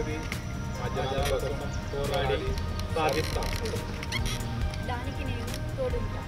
చదివి మా జనాల కోసం పోరాడి సాధిస్తాం దానికి నేను తోడుంటాను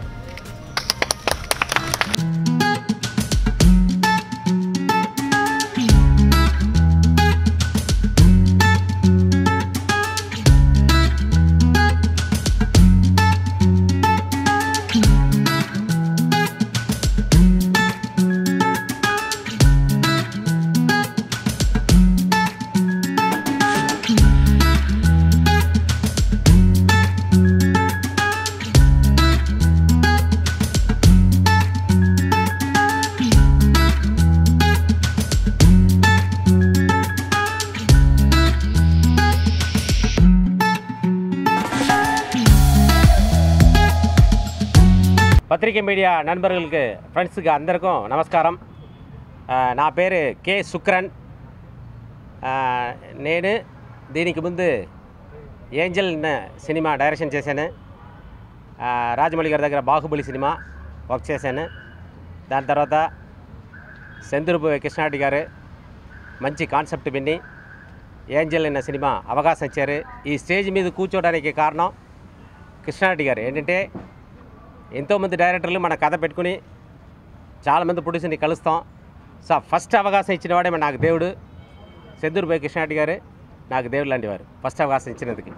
பத்திரிகை மீடியா நண்பர்களுக்கு ஃப்ரெண்ட்ஸுக்கு అందరికం నమస్కారం ఆ, నా పేరు కే శుక్రన్ ఆ, నేను దీనికి ముందు ఏంజల్ అనే సినిమా డైరెక్షన్ చేశాను ఆ, రాజమౌళి గారి దగ్గర బాహుబలి సినిమా వర్క్ చేశాను దాని తర్వాత సెందురుపు కృష్ణారెడ్డి గారు మంచి కాన్సెప్ట్ విని ఏంజల్ అన్న సినిమా అవకాశం ఇచ్చారు ఈ స్టేజ్ మీద కూర్చోవడానికి కారణం కృష్ణారెడ్డి గారు ఏంటంటే ఎంతోమంది డైరెక్టర్లు మన కథ పెట్టుకుని చాలామంది ప్రొడ్యూసర్ని కలుస్తాం సో ఫస్ట్ అవకాశం ఇచ్చిన వాడే మన నాకు దేవుడు సెద్దూరుపై కృష్ణారెడ్డి గారు నాకు దేవుడు లాంటి వారు ఫస్ట్ అవకాశం ఇచ్చినందుకు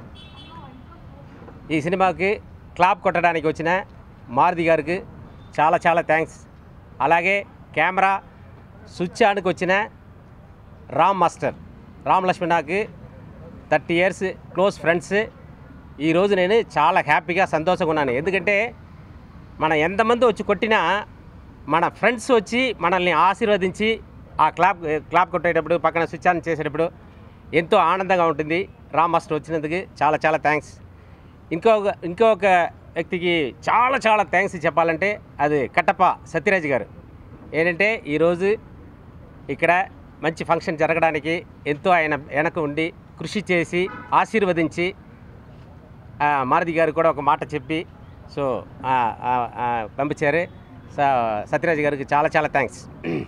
ఈ సినిమాకి క్లాప్ కొట్టడానికి వచ్చిన మారుతి గారికి చాలా చాలా థ్యాంక్స్ అలాగే కెమెరా స్విచ్ ఆన్కి వచ్చిన రామ్ మాస్టర్ రామ్ లక్ష్మణకి థర్టీ ఇయర్స్ క్లోజ్ ఫ్రెండ్స్ ఈరోజు నేను చాలా హ్యాపీగా సంతోషంగా ఉన్నాను ఎందుకంటే మన ఎంతమంది వచ్చి కొట్టినా మన ఫ్రెండ్స్ వచ్చి మనల్ని ఆశీర్వదించి ఆ క్లాప్ క్లాప్ కొట్టేటప్పుడు పక్కన స్విచ్ ఆన్ చేసేటప్పుడు ఎంతో ఆనందంగా ఉంటుంది రామ్ మాస్టర్ వచ్చినందుకు చాలా చాలా థ్యాంక్స్ ఇంకొక ఇంకొక వ్యక్తికి చాలా చాలా థ్యాంక్స్ చెప్పాలంటే అది కట్టప్ప సత్యరాజ్ గారు ఏంటంటే ఈరోజు ఇక్కడ మంచి ఫంక్షన్ జరగడానికి ఎంతో ఆయన వెనక ఉండి కృషి చేసి ఆశీర్వదించి ఆ, మారుతి గారు కూడా ఒక మాట చెప్పి సో ఆ, ఆ, ఆ, పంపించారు సో సత్యరాజ్ గారికి చాలా చాలా థ్యాంక్స్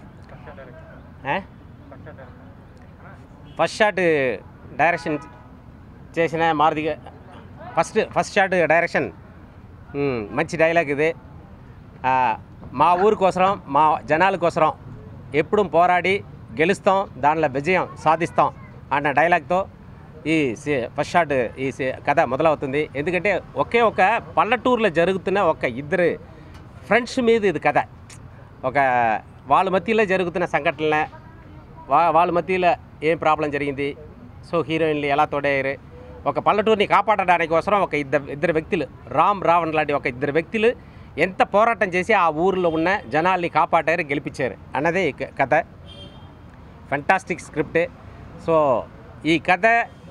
ఫస్ట్ షాట్ డైరెక్షన్ చేసిన మారుతి గా- first first shot direction um, మంచి డైలాగ్ ఇది ఆ, మా ఊరు కోసం మా జనాల కోసం ఎప్పుడు పోరాడి గెలుస్తాం దానిలో విజయం సాధిస్తాం అన్న డైలాగ్తో ఈ సి- ఫస్ట్ షాట్ ఈ సి- కథ మొదలవుతుంది ఎందుకంటే ఒకే ఒక పల్లెటూరులో జరుగుతున్న ఒక ఇద్దరు ఫ్రెండ్స్ మీద ఇది కథ ఒక వాళ్ళ మధ్యలో జరుగుతున్న సంఘటనల వా వాళ్ళ మధ్యలో ఏం ప్రాబ్లం జరిగింది సో హీరోయిన్లు ఎలా తోడయ్యారు ఒక పల్లెటూరిని కాపాడడానికి కోసం ఒక ఇద్దరు ఇద్దరు వ్యక్తులు రామ్ రావణ్ లాంటి ఒక ఇద్దరు వ్యక్తులు ఎంత పోరాటం చేసి ఆ ఊరిలో ఉన్న జనాల్ని కాపాడారు గెలిపించారు అన్నదే ఈ క- కథ ఫెంటాస్టిక్ స్క్రిప్ట్ సో ఈ కథ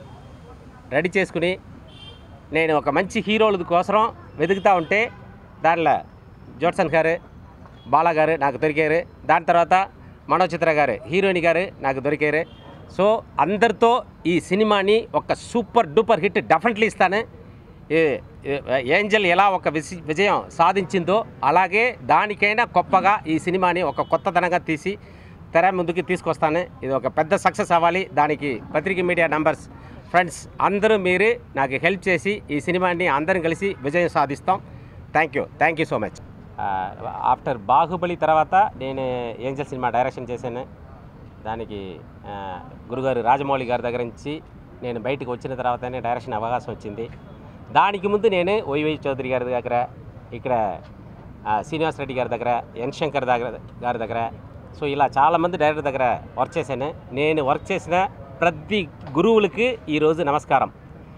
రెడీ చేసుకుని నేను ఒక మంచి హీరోల కోసం వెతుకుతూ ఉంటే దానిలో జోట్సన్ గారు బాలా గారు నాకు దొరికారు దాని తర్వాత మనోచిత్ర గారు హీరోయిన్ గారు నాకు దొరికారు సో అందరితో ఈ సినిమాని ఒక సూపర్ డూపర్ హిట్ డెఫినెట్లీ ఇస్తాను ఏ- ఏ- ఏంజల్ ఎలా ఒక విసి- విజయం సాధించిందో అలాగే దానికైనా గొప్పగా ఈ సినిమాని ఒక కొత్తదనంగా తీసి తెర ముందుకు తీసుకొస్తాను ఇది ఒక పెద్ద సక్సెస్ అవ్వాలి దానికి పత్రిక మీడియా నంబర్స్ ఫ్రెండ్స్ అందరూ మీరు నాకు హెల్ప్ చేసి ఈ సినిమాని అందరం కలిసి విజయం సాధిస్తాం thank you thank you so much after Baahubali తర్వాత నేను ఏంజల్ సినిమా డైరెక్షన్ చేశాను దానికి ఆ, గురుగారు రాజమౌళి గారి దగ్గర నుంచి నేను బయటకు వచ్చిన తర్వాతనే డైరెక్షన్ అవకాశం వచ్చింది దానికి ముందు నేను వైవై చౌదరి గారి దగ్గర ఇక్కడ ఆ, శ్రీనివాస్ రెడ్డి గారి దగ్గర ఎన్ శంకర్ దగ్గర గారి దగ్గర సో ఇలా చాలామంది డైరెక్టర్ దగ్గర వర్క్ చేశాను నేను వర్క్ చేసిన ప్రతి గురువులకి ఈరోజు నమస్కారం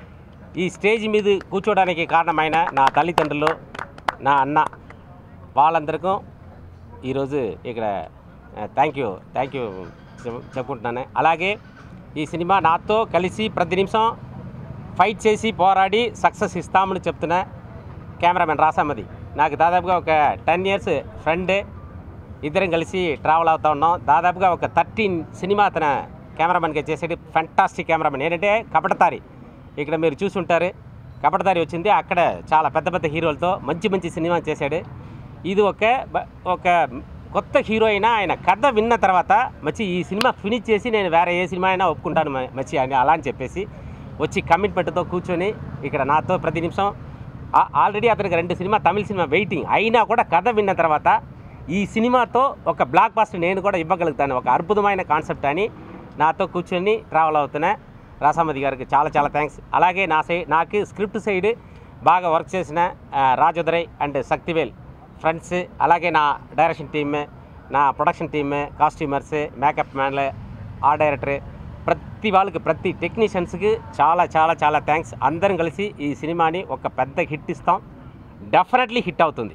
ఈ స్టేజ్ మీద కూర్చోడానికి కారణమైన నా తల్లిదండ్రులు నా అన్న వాళ్ళందరికీ ఈరోజు ఇక్కడ థ్యాంక్ యూ థ్యాంక్ యూ చెప్పుకుంటున్నాను అలాగే ఈ సినిమా నాతో కలిసి ప్రతి నిమిషం ఫైట్ చేసి పోరాడి సక్సెస్ ఇస్తామని చెప్తున్న కెమెరామెన్ రాసామది నాకు దాదాపుగా ఒక టెన్ ఇయర్స్ ఫ్రెండే ఇద్దరం కలిసి ట్రావెల్ అవుతా ఉన్నాం దాదాపుగా ఒక థర్టీన్ సినిమా అతను కెమెరామెన్గా చేసేది ఫెంటాస్టిక్ కెమెరామెన్ ఏంటంటే కపటతారి ఇక్కడ మీరు చూసుంటారు కపటదారి వచ్చింది అక్కడ చాలా పెద్ద పెద్ద హీరోలతో మంచి మంచి సినిమా చేశాడు ఇది ఒక బ- ఒక కొత్త హీరో అయినా ఆయన కథ విన్న తర్వాత మచ్చి ఈ సినిమా ఫినిష్ చేసి నేను వేరే ఏ సినిమా అయినా ఒప్పుకుంటాను మ- మచ్చి అని అలా అని చెప్పేసి వచ్చి కమిట్మెంట్తో కూర్చొని ఇక్కడ నాతో ప్రతి నిమిషం ఆ- ఆల్రెడీ అతనికి రెండు సినిమా తమిళ సినిమా వెయిటింగ్ అయినా కూడా కథ విన్న తర్వాత ఈ సినిమాతో ఒక బ్లాక్ బాస్టర్ నేను కూడా ఇవ్వగలుగుతాను ఒక అద్భుతమైన కాన్సెప్ట్ అని నాతో కూర్చొని ట్రావెల్ అవుతున్నా రాసామతి గారికి చాలా చాలా థ్యాంక్స్ అలాగే నా సైడ్ నాకు స్క్రిప్ట్ సైడ్ బాగా వర్క్ చేసిన ఆ, రాజోదరై అండ్ శక్తివేల్ ఫ్రెండ్స్ అలాగే నా డైరెక్షన్ టీమ్ నా ప్రొడక్షన్ టీమ్ కాస్ట్యూమర్స్ మేకప్ మ్యాన్లు ఆ డైరెక్టర్ ప్రతి వాళ్ళకి ప్రతి టెక్నీషియన్స్కి చాలా చాలా చాలా థ్యాంక్స్ అందరం కలిసి ఈ సినిమాని ఒక పెద్ద హిట్ ఇస్తాం డెఫినెట్లీ హిట్ అవుతుంది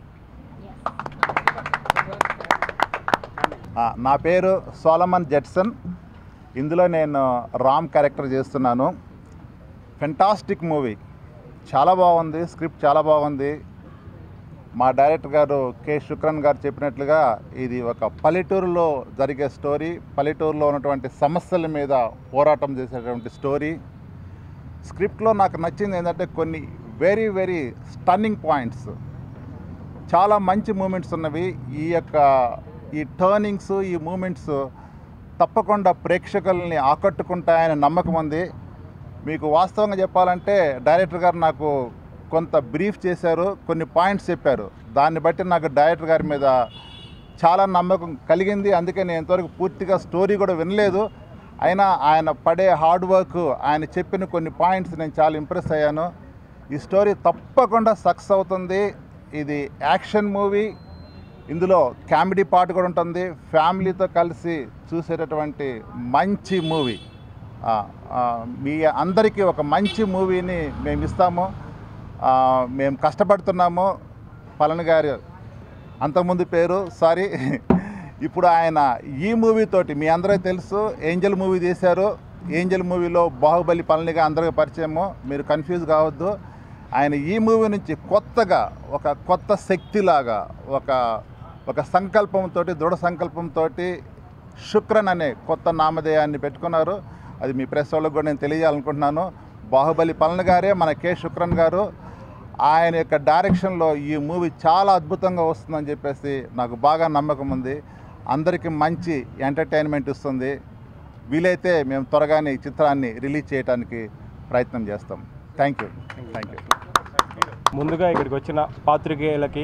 ఆ, నా పేరు సోలమన్ జెట్సన్ ఇందులో నేను రామ్ క్యారెక్టర్ చేస్తున్నాను ఫెంటాస్టిక్ మూవీ చాలా బాగుంది స్క్రిప్ట్ చాలా బాగుంది మా డైరెక్టర్ గారు కె శుక్రన్ గారు చెప్పినట్లుగా ఇది ఒక పల్లెటూరులో జరిగే స్టోరీ పల్లెటూరులో ఉన్నటువంటి సమస్యల మీద పోరాటం చేసేటువంటి స్టోరీ స్క్రిప్ట్లో నాకు నచ్చింది ఏంటంటే కొన్ని వెరీ వెరీ స్టన్నింగ్ పాయింట్స్ చాలా మంచి మూమెంట్స్ ఉన్నవి ఈ యొక్క ఈ టర్నింగ్స్ ఈ మూమెంట్స్ తప్పకుండా ప్రేక్షకుల్ని ఆకట్టుకుంటాయనే నమ్మకం ఉంది మీకు వాస్తవంగా చెప్పాలంటే డైరెక్టర్ గారు నాకు కొంత బ్రీఫ్ చేశారు కొన్ని పాయింట్స్ చెప్పారు దాన్ని బట్టి నాకు డైరెక్టర్ గారి మీద చాలా నమ్మకం కలిగింది అందుకే నేను ఇంతవరకు పూర్తిగా స్టోరీ కూడా వినలేదు అయినా ఆయన పడే హార్డ్ వర్క్ ఆయన చెప్పిన కొన్ని పాయింట్స్ నేను చాలా ఇంప్రెస్ అయ్యాను ఈ స్టోరీ తప్పకుండా సక్సెస్ అవుతుంది ఇది యాక్షన్ మూవీ ఇందులో కామెడీ పార్ట్ కూడా ఉంటుంది ఫ్యామిలీతో కలిసి చూసేటటువంటి మంచి మూవీ ఆ, ఆ, మీ అందరికీ ఒక మంచి మూవీని మేము ఇస్తాము ఆ, మేము కష్టపడుతున్నాము పలన్ గారు అంతకుముందు పేరు సారీ ఇప్పుడు ఆయన ఈ మూవీ తోటి మీ అందరికీ తెలుసు ఏంజల్ మూవీ తీశారు ఏంజల్ మూవీలో బాహుబలి పళనిగా అందరికీ పరిచయము మీరు కన్ఫ్యూజ్ కావద్దు ఆయన ఈ మూవీ నుంచి కొత్తగా ఒక కొత్త శక్తిలాగా ఒక ఒక సంకల్పంతో దృఢ సంకల్పంతో శుక్రన్ అనే కొత్త నామధేయాన్ని పెట్టుకున్నారు అది మీ ప్రెస్ వాళ్ళకు కూడా నేను తెలియజేయాలనుకుంటున్నాను బాహుబలి పలన్ గారే మన కె శుక్రన్ గారు ఆయన యొక్క డైరెక్షన్లో ఈ మూవీ చాలా అద్భుతంగా వస్తుందని చెప్పేసి నాకు బాగా నమ్మకం ఉంది అందరికీ మంచి ఎంటర్టైన్మెంట్ ఇస్తుంది వీలైతే మేము త్వరగానే ఈ చిత్రాన్ని రిలీజ్ చేయడానికి ప్రయత్నం చేస్తాం థ్యాంక్ యూ థ్యాంక్ యూ ముందుగా ఇక్కడికి వచ్చిన పాత్రికేయులకి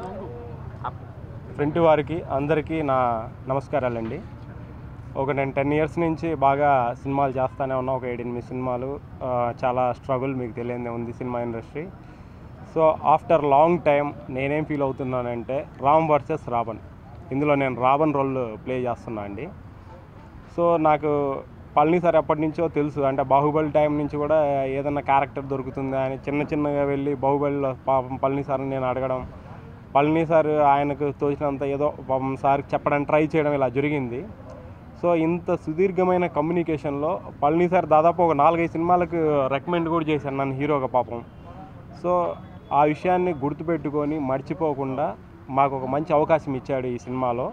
ఫ్రంట్ వారికి అందరికీ నా నమస్కారాలండి ఒక నేను టెన్ ఇయర్స్ నుంచి బాగా సినిమాలు చేస్తానే ఉన్నా ఒక ఏడెనిమిది సినిమాలు ఆ, చాలా స్ట్రగుల్ మీకు తెలియదే ఉంది cinema industry so after long time నేనేం ఫీల్ అవుతున్నానంటే రామ్ వర్సెస్ రావణ్ ఇందులో నేను రావణ్ రోల్ ప్లే చేస్తున్నా అండి సో నాకు పళని సార్ ఎప్పటి నుంచో తెలుసు అంటే బాహుబలి టైం నుంచి కూడా ఏదన్నా క్యారెక్టర్ దొరుకుతుందా అని చిన్న చిన్నగా వెళ్ళి బాహుబలిలో పాపం పళని సార్ని నేను అడగడం పళని సార్ ఆయనకు తోచినంత ఏదో పాపం సార్కి చెప్పడానికి ట్రై చేయడం ఇలా జరిగింది సో ఇంత సుదీర్ఘమైన కమ్యూనికేషన్లో పళని సార్ దాదాపు ఒక నాలుగైదు సినిమాలకు రికమెండ్ కూడా చేశాను నన్ను హీరోగా పాపం సో ఆ విషయాన్ని గుర్తుపెట్టుకొని మర్చిపోకుండా మాకు ఒక మంచి అవకాశం ఇచ్చాడు ఈ సినిమాలో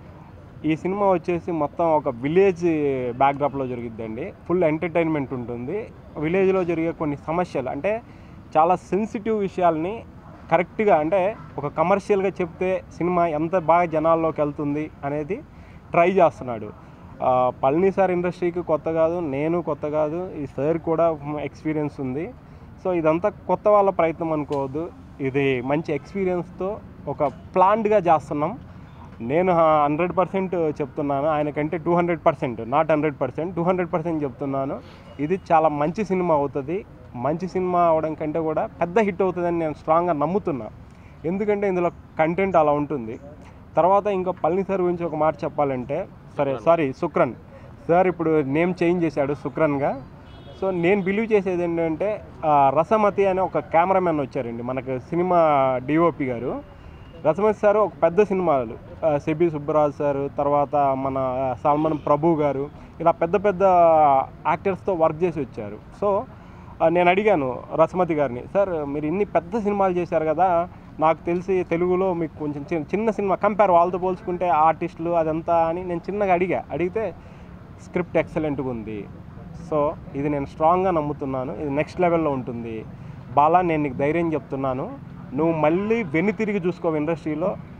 ఈ సినిమా వచ్చేసి మొత్తం ఒక విలేజ్ బ్యాక్డ్రాప్లో జరిగిద్దండి ఫుల్ ఎంటర్టైన్మెంట్ ఉంటుంది విలేజ్లో జరిగే కొన్ని సమస్యలు అంటే చాలా సెన్సిటివ్ విషయాల్ని కరెక్ట్గా అంటే ఒక కమర్షియల్గా చెప్తే సినిమా ఎంత బాగా జనాల్లోకి వెళ్తుంది అనేది ట్రై చేస్తున్నాడు ఆ, పళని సార్ ఇండస్ట్రీకి కొత్త కాదు నేను కొత్త కాదు ఈ సార్ కూడా ఎక్స్పీరియన్స్ ఉంది సో ఇదంతా కొత్త వాళ్ళ ప్రయత్నం అనుకోవద్దు ఇది మంచి ఎక్స్పీరియన్స్తో ఒక ప్లాన్డ్గా చేస్తున్నాం నేను హండ్రెడ్ పర్సెంట్ చెప్తున్నాను ఆయనకంటే two hundred percent not hundred percent two hundred percent చెప్తున్నాను ఇది చాలా మంచి సినిమా అవుతుంది మంచి సినిమా అవడం కంటే కూడా పెద్ద హిట్ అవుతుందని నేను స్ట్రాంగ్గా నమ్ముతున్నా ఎందుకంటే ఇందులో కంటెంట్ అలా ఉంటుంది తర్వాత ఇంకా పళని సార్ గురించి ఒక మాట చెప్పాలంటే సరే సారీ సుక్రన్ సార్ ఇప్పుడు నేమ్ చేంజ్ చేశాడు సుక్రన్గా సో నేను బిలీవ్ చేసేది ఏంటంటే ఆ, రసమతి అనే ఒక కెమెరామెన్ వచ్చారండి మనకు సినిమా డిఓపి గారు రసమతి సార్ ఒక పెద్ద సినిమాలు ఆ, సెబి సుబ్బరాజు సార్ తర్వాత మన సల్మాన్ ప్రభు గారు ఇలా పెద్ద పెద్ద యాక్టర్స్తో వర్క్ చేసి వచ్చారు సో ఆ, నేను అడిగాను రసమతి గారిని సార్ మీరు ఇన్ని పెద్ద సినిమాలు చేశారు కదా నాకు తెలిసి తెలుగులో మీకు కొంచెం చిన్న చిన్న సినిమా కంపేర్ వాళ్ళతో పోల్చుకుంటే ఆర్టిస్టులు అదంతా అని నేను చిన్నగా అడిగా అడిగితే స్క్రిప్ట్ ఎక్సలెంట్గా ఉంది సో ఇది నేను స్ట్రాంగ్గా నమ్ముతున్నాను ఇది నెక్స్ట్ లెవెల్లో ఉంటుంది బాలా నేను నీకు ధైర్యం చెప్తున్నాను నువ్వు మళ్ళీ వెన్ను తిరిగి చూసుకోవు ఇండస్ట్రీలో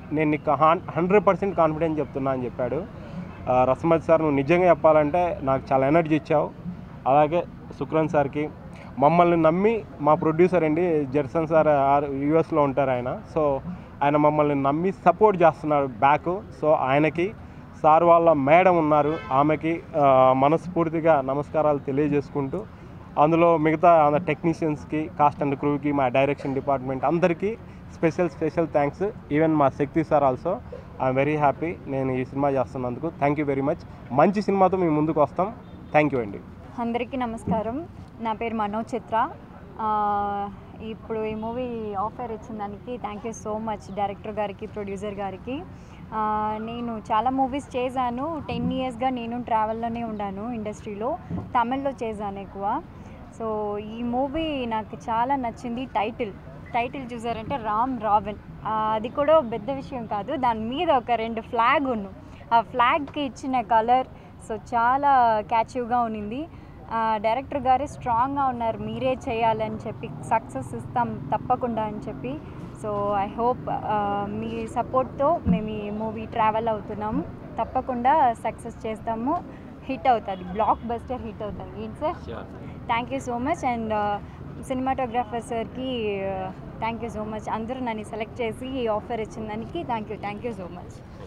నేను నీకు హండ్రెడ్ పర్సెంట్ కాన్ఫిడెన్స్ చెప్తున్నా అని చెప్పాడు ఆ, రసమత్ సార్ నువ్వు నిజంగా చెప్పాలంటే నాకు చాలా ఎనర్జీ ఇచ్చావు అలాగే సుక్రన్ సార్కి మమ్మల్ని నమ్మి మా ప్రొడ్యూసర్ అండి జెర్సన్ సార్ యూఎస్లో ఉంటారు ఆయన సో ఆయన మమ్మల్ని నమ్మి సపోర్ట్ చేస్తున్నాడు బ్యాక్ సో ఆయనకి సార్ వాళ్ళ మేడం ఉన్నారు ఆమెకి ఆ, మనస్ఫూర్తిగా నమస్కారాలు తెలియజేసుకుంటూ అందులో మిగతా టెక్నీషియన్స్కి కాస్ట్ అండ్ క్రూకి మా డైరెక్షన్ డిపార్ట్మెంట్ అందరికీ స్పెషల్ స్పెషల్ థ్యాంక్స్ ఈవెన్ మా Shakthi sir also I'm very happy నేను ఈ సినిమా చేస్తున్నందుకు థ్యాంక్ యూ వెరీ మచ్ మంచి సినిమాతో మేము ముందుకు వస్తాం థ్యాంక్ యూ అండి అందరికీ నమస్కారం నా పేరు మనోజ్ చిత్ర ఆ, ఇప్పుడు ఈ మూవీ ఆఫర్ ఇచ్చిన దానికి thank you so much director గారికి ప్రొడ్యూసర్ గారికి ఆ, నేను చాలా మూవీస్ చేశాను టెన్ ఇయర్స్గా నేను ట్రావెల్లోనే ఉన్నాను ఇండస్ట్రీలో తమిళ్లో చేశాను ఎక్కువ సో ఈ మూవీ నాకు చాలా నచ్చింది టైటిల్ టైటిల్ చూసారంటే రామ్ రావెన్ ఆ, అది కూడా పెద్ద విషయం కాదు దాని మీద ఒక రెండు ఫ్లాగ్ ఉన్ను ఆ ఫ్లాగ్కి ఇచ్చిన కలర్ సో చాలా క్యాచివ్గా ఉన్నింది ఆ, డైరెక్టర్ గారే స్ట్రాంగ్గా ఉన్నారు మీరే చేయాలని చెప్పి సక్సెస్ ఇస్తాం తప్పకుండా అని చెప్పి సో ఐ హోప్ మీ సపోర్ట్తో మేము ఈ మూవీ ట్రావెల్ అవుతున్నాము తప్పకుండా సక్సెస్ చేస్తాము హిట్ అవుతుంది బ్లాక్ బస్టర్ హిట్ అవుతుంది ఏంటి sir thank you so much and cinematographer సార్కి థ్యాంక్ యూ సో మచ్ అందరూ నన్ను సెలెక్ట్ చేసి ఈ ఆఫర్ ఇచ్చిన దానికి thank you thank you so much